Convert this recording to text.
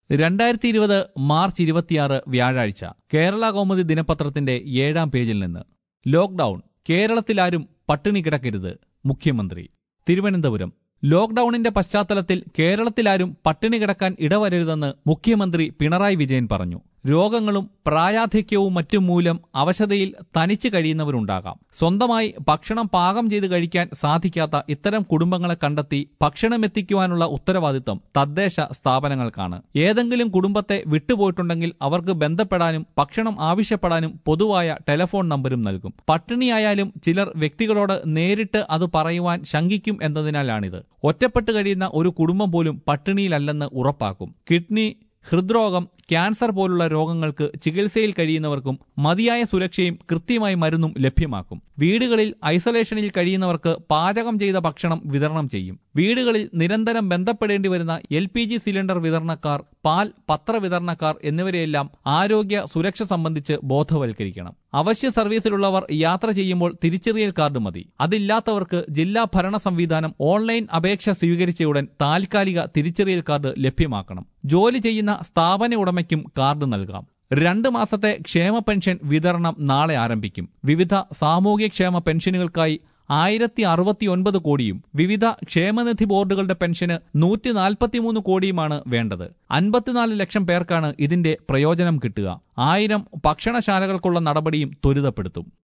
രണ്ടായിരത്തി ഇരുപത് മാർച്ച് ഇരുപത്തിയാറ് വ്യാഴാഴ്ച കേരള കൗമുദി ദിനപത്രത്തിന്റെ ഏഴാം പേജിൽ നിന്ന് ലോക്ഡൌൺ കേരളത്തിലാരും പട്ടിണി കിടക്കരുത് മുഖ്യമന്ത്രി തിരുവനന്തപുരം ലോക്ഡൌണിന്റെ പശ്ചാത്തലത്തിൽ കേരളത്തിലാരും പട്ടിണി കിടക്കാൻ ഇടവരരുതെന്ന് മുഖ്യമന്ത്രി പിണറായി വിജയൻ പറഞ്ഞു രോഗങ്ങളും പ്രായാധിക്യവും മറ്റും മൂലം അവശതയിൽ തനിച്ചു കഴിയുന്നവരുണ്ടാകാം സ്വന്തമായി ഭക്ഷണം പാകം ചെയ്ത് കഴിക്കാൻ സാധിക്കാത്ത ഇത്തരം കുടുംബങ്ങളെ കണ്ടെത്തി ഭക്ഷണം എത്തിക്കുവാനുള്ള ഉത്തരവാദിത്വം തദ്ദേശ സ്ഥാപനങ്ങൾക്കാണ് ഏതെങ്കിലും കുടുംബത്തെ വിട്ടുപോയിട്ടുണ്ടെങ്കിൽ അവർക്ക് ബന്ധപ്പെടാനും ഭക്ഷണം ആവശ്യപ്പെടാനും പൊതുവായ ടെലിഫോൺ നമ്പരും നൽകും പട്ടിണിയായാലും ചിലർ വ്യക്തികളോട് നേരിട്ട് അത് പറയുവാൻ ശങ്കിക്കും എന്നതിനാലാണിത് ഒറ്റപ്പെട്ട് കഴിയുന്ന ഒരു കുടുംബം പോലും പട്ടിണിയിലല്ലെന്ന് ഉറപ്പാക്കും കിഡ്നി ഹൃദ്രോഗം ക്യാൻസർ പോലുള്ള രോഗങ്ങൾക്ക് ചികിത്സയിൽ കഴിയുന്നവർക്കും മതിയായ സുരക്ഷയും കൃത്യമായി മരുന്നും ലഭ്യമാക്കും വീടുകളിൽ ഐസൊലേഷനിൽ കഴിയുന്നവർക്ക് പാചകം ചെയ്ത ഭക്ഷണം വിതരണം ചെയ്യും വീടുകളിൽ നിരന്തരം ബന്ധപ്പെടേണ്ടി വരുന്ന എൽ പി ജി സിലിണ്ടർ വിതരണക്കാർ പാൽ പത്ര വിതരണക്കാർ എന്നിവരെയെല്ലാം ആരോഗ്യ സുരക്ഷ സംബന്ധിച്ച് ബോധവൽക്കരിക്കണം അവശ്യ സർവീസിലുള്ളവർ യാത്ര ചെയ്യുമ്പോൾ തിരിച്ചറിയൽ കാർഡ് മതി അതില്ലാത്തവർക്ക് ജില്ലാ ഭരണ സംവിധാനം ഓൺലൈൻ അപേക്ഷ സ്വീകരിച്ചയുടൻ താൽക്കാലിക തിരിച്ചറിയൽ കാർഡ് ലഭ്യമാക്കണം ജോലി ചെയ്യുന്ന സ്ഥാപന ഉടമയ്ക്കും കാർഡ് നൽകാം രണ്ട് മാസത്തെ ക്ഷേമ പെൻഷൻ വിതരണം നാളെ ആരംഭിക്കും വിവിധ സാമൂഹ്യക്ഷേമ പെൻഷനുകൾക്കായി ആയിരത്തി അറുപത്തി ഒൻപത് കോടിയും വിവിധ ക്ഷേമനിധി ബോർഡുകളുടെ പെൻഷന് നൂറ്റി നാൽപ്പത്തിമൂന്ന് കോടിയുമാണ് വേണ്ടത് അൻപത്തിനാല് ലക്ഷം പേർക്കാണ് ഇതിന്റെ പ്രയോജനം കിട്ടുക ആയിരം ഭക്ഷണശാലകൾക്കുള്ള നടപടിയും ത്വരിതപ്പെടുത്തും